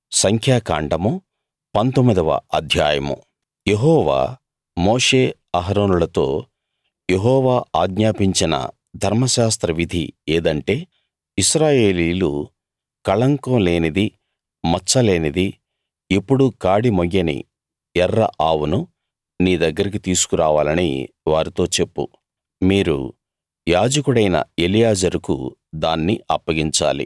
సంఖ్యాకాండము పంతొమ్మిదవ అధ్యాయము యెహోవా మోషే అహరోనులతో యెహోవా ఆజ్ఞాపించిన ధర్మశాస్త్ర విధి ఏదంటే ఇశ్రాయేలీయులు కళంకం లేనిది మచ్చ లేనిది ఎప్పుడూ కాడి మొయ్యని ఎర్ర ఆవును నీ దగ్గరికి తీసుకురావాలని వారితో చెప్పు మీరు యాజకుడైన ఎలియాజరుకు దాన్ని అప్పగించాలి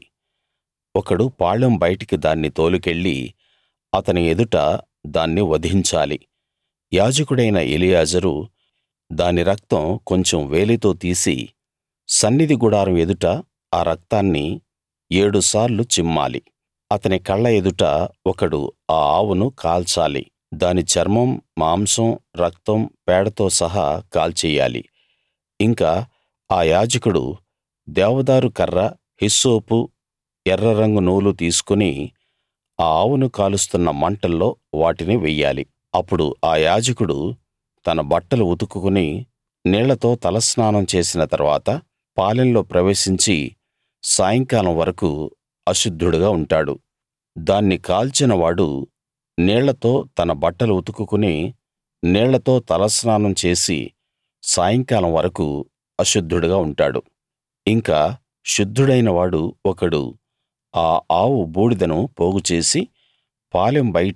ఒకడు పాళెం బయటికి దాన్ని తోలుకెళ్ళి అతని ఎదుట దాన్ని వధించాలి యాజకుడైన ఎలియాజరు దాని రక్తం కొంచెం వేలితో తీసి సన్నిధి గుడారం ఎదుట ఆ రక్తాన్ని ఏడుసార్లు చిమ్మాలి అతని కళ్ళ ఎదుట ఒకడు ఆ ఆవును కాల్చాలి దాని చర్మం మాంసం రక్తం పేడతో సహా కాల్చెయ్యాలి ఇంకా ఆ యాజకుడు దేవదారు కర్ర హిస్సోపు ఎర్ర రంగు నూలు తీసుకుని ఆ ఆవును కాలుస్తున్న మంటల్లో వాటిని వెయ్యాలి అప్పుడు ఆ యాజకుడు తన బట్టలు ఉతుకుకుని నీళ్లతో తలస్నానం చేసిన తరువాత పాలెంలో ప్రవేశించి సాయంకాలం వరకూ అశుద్ధుడుగా ఉంటాడు దాన్ని కాల్చిన వాడు నీళ్లతో తన బట్టలు ఉతుకుకుని నీళ్లతో తలస్నానం చేసి సాయంకాలం వరకూ అశుద్ధుడుగా ఉంటాడు ఇంకా శుద్ధుడైన వాడు ఒకడు ఆ ఆవు బూడిదను పోగుచేసి పాలెం బయట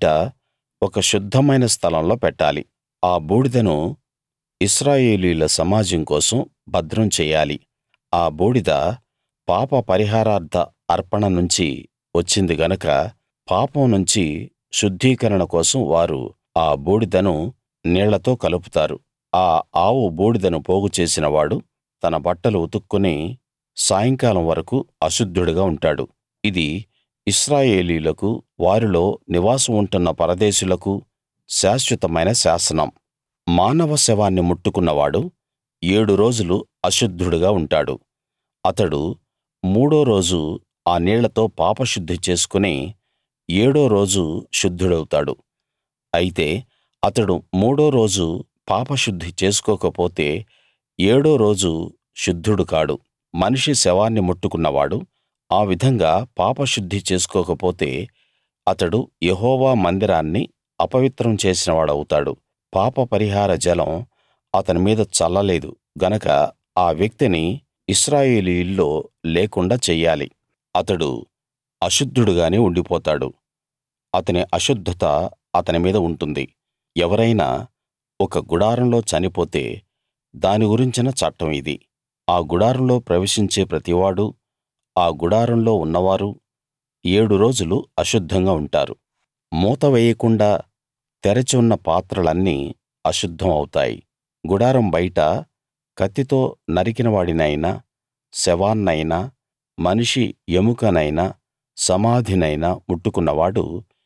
ఒక శుద్ధమైన స్థలంలో పెట్టాలి ఆ బూడిదను ఇశ్రాయేలీయుల సమాజం కోసం భద్రం చెయ్యాలి ఆ బూడిద పాప పరిహారార్థ అర్పణ నుంచి వచ్చింది గనక పాపం నుంచి శుద్ధీకరణ కోసం వారు ఆ బూడిదను నీళ్లతో కలుపుతారు ఆ ఆవు బూడిదను పోగు చేసిన వాడు తన బట్టలు ఉతుక్కుని సాయంకాలం వరకూ అశుద్ధుడుగా ఉంటాడు ఇది ఇశ్రాయేలీయులకు వారిలో నివాసం ఉంటున్న పరదేశులకు శాశ్వతమైన శాసనం మానవ శవాన్ని ముట్టుకున్నవాడు ఏడు రోజులు అశుద్ధుడుగా ఉంటాడు అతడు మూడో రోజు ఆ నీళ్లతో పాపశుద్ధి చేసుకుని ఏడో రోజు శుద్ధుడౌతాడు అయితే అతడు మూడో రోజు పాపశుద్ధి చేసుకోకపోతే ఏడో రోజు శుద్ధుడు కాడు మనిషి శవాన్ని ముట్టుకున్నవాడు ఆ విధంగా పాపశుద్ధి చేసుకోకపోతే అతడు యెహోవా మందిరాన్ని అపవిత్రం చేసిన వాడవుతాడు పాప పరిహార జలం అతని మీద చల్లలేదు గనక ఆ వ్యక్తిని ఇశ్రాయేలీయుల్లో లేకుండా చెయ్యాలి అతడు అశుద్ధుడుగానే ఉండిపోతాడు అతని అశుద్ధత అతని మీద ఉంటుంది ఎవరైనా ఒక గుడారంలో చనిపోతే దాని గురించిన చట్టం ఇది ఆ గుడారంలో ప్రవేశించే ప్రతివాడూ ఆ గుడారంలో ఉన్నవారు ఏడు రోజులు అశుద్ధంగా ఉంటారు మూత వేయకుండా తెరచి ఉన్న పాత్రలన్నీ అశుద్ధం అవుతాయి గుడారం బయట కత్తితో నరికిన వాడినైనా శవాన్నైనా మనిషి ఎముకనైనా సమాధినైనా ముట్టుకున్నవాడు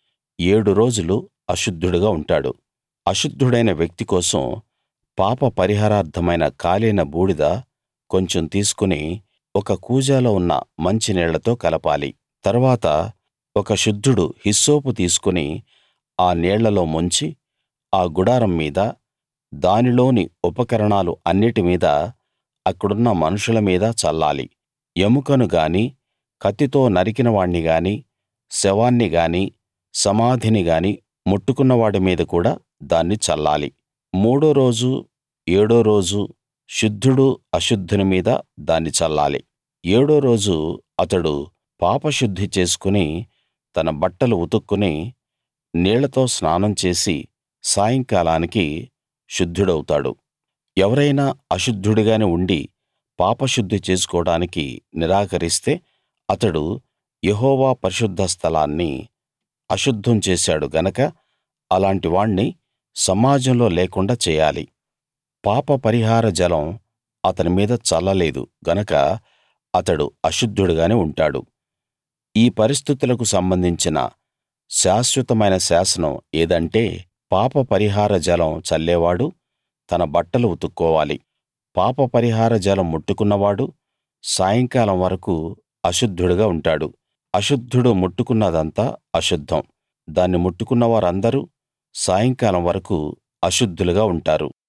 ఏడు రోజులు అశుద్ధుడుగా ఉంటాడు అశుద్ధుడైన వ్యక్తి కోసం పాప పరిహారార్థమైన కాలిన బూడిద కొంచెం తీసుకుని ఒక కూజాలో ఉన్న మంచినీళ్లతో కలపాలి తరువాత ఒక శుద్ధుడు హిస్సోపు తీసుకుని ఆ నీళ్లలో ముంచి ఆ గుడారం మీద దానిలోని ఉపకరణాలు అన్నిటి మీద అక్కడున్న మనుషుల మీద చల్లాలి ఎముకను గానీ కత్తితో నరికిన వాణ్ణి గానీ శవాన్ని గానీ సమాధిని గానీ ముట్టుకున్నవాడి మీద కూడా దాన్ని చల్లాలి మూడో రోజు ఏడో రోజు శుద్ధుడు అశుద్ధుని మీద దాన్ని చల్లాలి ఏడో రోజు అతడు పాపశుద్ధి చేసుకుని తన బట్టలు ఉతుక్కుని నీళ్లతో స్నానం చేసి సాయంకాలానికి శుద్ధుడౌతాడు ఎవరైనా అశుద్ధుడిగానే ఉండి పాపశుద్ధి చేసుకోవడానికి నిరాకరిస్తే అతడు యెహోవా పరిశుద్ధ స్థలాన్ని అశుద్ధం చేశాడు గనక అలాంటి వాణ్ణి సమాజంలో లేకుండా చేయాలి పాప పరిహార జలం అతని మీద చల్లలేదు గనక అతడు అశుద్ధుడుగానే ఉంటాడు ఈ పరిస్థితులకు సంబంధించిన శాశ్వతమైన శాసనం ఏదంటే పాప పరిహార జలం చల్లేవాడు తన బట్టలు ఉతుక్కోవాలి పాప పరిహార జలం ముట్టుకున్నవాడు సాయంకాలం వరకూ అశుద్ధుడుగా ఉంటాడు అశుద్ధుడు ముట్టుకున్నదంతా అశుద్ధం దాన్ని ముట్టుకున్న వారందరూ సాయంకాలం వరకూ అశుద్ధులుగా ఉంటారు